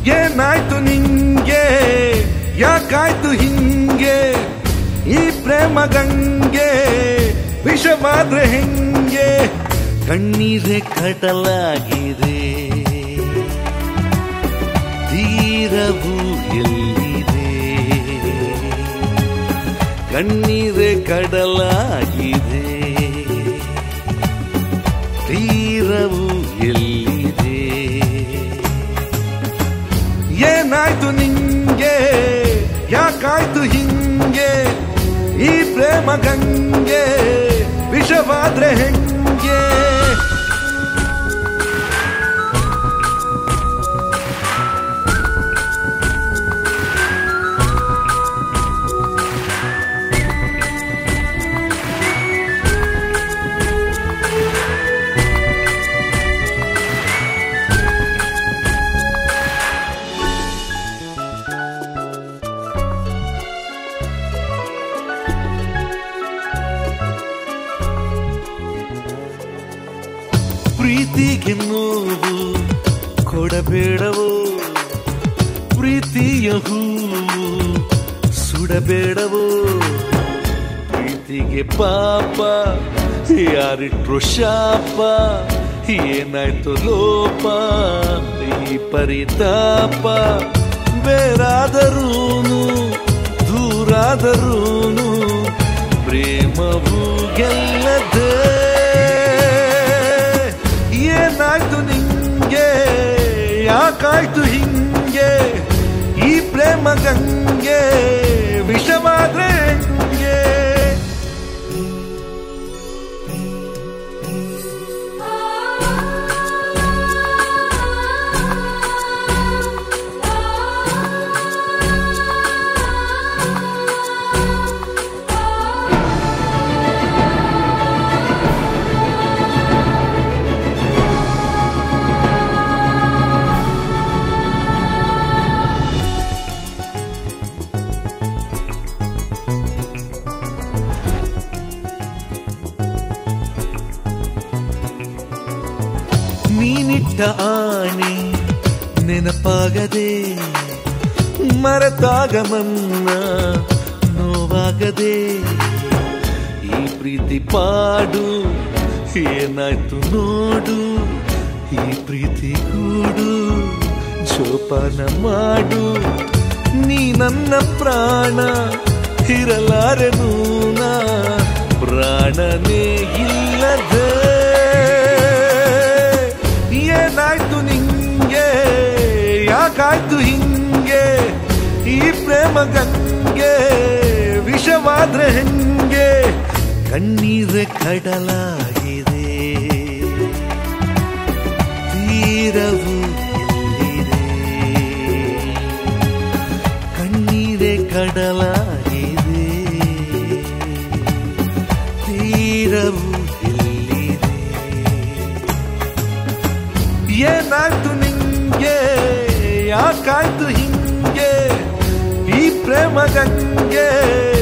ಏನಾಯ್ತು ನಿಂಗೆ ಯಾಕಾಯ್ತು ಹಿಂಗೆ ಈ ಪ್ರೇಮ ಗಂಗೆ ವಿಷವಾದ್ರೆ ಹೆಂಗೆ ಕಣ್ಣೀರೇ ಕಡಲಾಗಿದೆ ತೀರವು ಎಲ್ಲಿದೆ ಕಣ್ಣೀರೇ ಕಡಲಾಗಿದೆ ತೀರವು ಎಲ್ಲಿದೆ ಏನಾಯ್ತು ನಿಂಗೆ ಯಾಕಾಯ್ತು ಹಿಂಗೆ ಈ ಪ್ರೇಮ ಗಂಗೆ ವಿಷವಾದ್ರೆ ಹೆಂಗೆ ಪ್ರೀತಿಗೆ ನೋವು ಕೊಡಬೇಡವೋ ಪ್ರೀತಿಯ ಹೂವು ಸುಡಬೇಡವೋ ಪ್ರೀತಿಗೆ ಪಾಪ ಯಾರಿಟ್ರು ಶಾಪ ಏನಾಯ್ತು ಲೋಪ ಈ ಪರಿತಾಪ ಬೇರಾದರೂನು ದೂರಾದರೂನು ಪ್ರೇಮವು ಗೆಲ್ಲದೆ ಏನಾಯ್ತು ನಿಂಗೆ ಯಾಕಾಯ್ತು ಹಿಂಗೆ ಈ ಪ್ರೇಮ ಗಂಗೆ ವಿಷವಾದ್ರೆ ಹೆಂಗೆ ನೀನಿಟ್ಟ ಆಣೆ ನೆನಪಾಗದೆ ಮರೆತಾಗ ಮನ್ನ ನೋವಾಗದೆ ಈ ಪ್ರೀತಿ ಪಾಡು ಏನಾಯ್ತು ನೋಡು ಈ ಪ್ರೀತಿ ಕೂಡು ಜೋಪಾನ ಮಾಡು ನೀ ನನ್ನ ಪ್ರಾಣ ಇರಲಾರೆನು ನಾ ಪ್ರಾಣನೇ ಇಲ್ಲದೆ ಏನಾಯ್ತು ನಿಂಗೆ ಯಾಕಾಯ್ತು ಹಿಂಗೆ ಈ ಪ್ರೇಮ ಗಂಗೆ ವಿಷವಾದ್ರೆ ಹೆಂಗೆ ಕಣ್ಣೀರ ಕಡಲಾಗಿದೆ ತೀರವು ಎಲ್ಲಿದೆ ಕಣ್ಣೀರೇ ಕಡಲಾಗಿದೆ ತೀರವು ಎಲ್ಲಿದೆ ಏನಾಯ್ತು ನಿಂಗೆ ಯಾಕಾಯ್ತು ಹಿಂಗೆ ಈ ಪ್ರೇಮ ಗಂಗೆ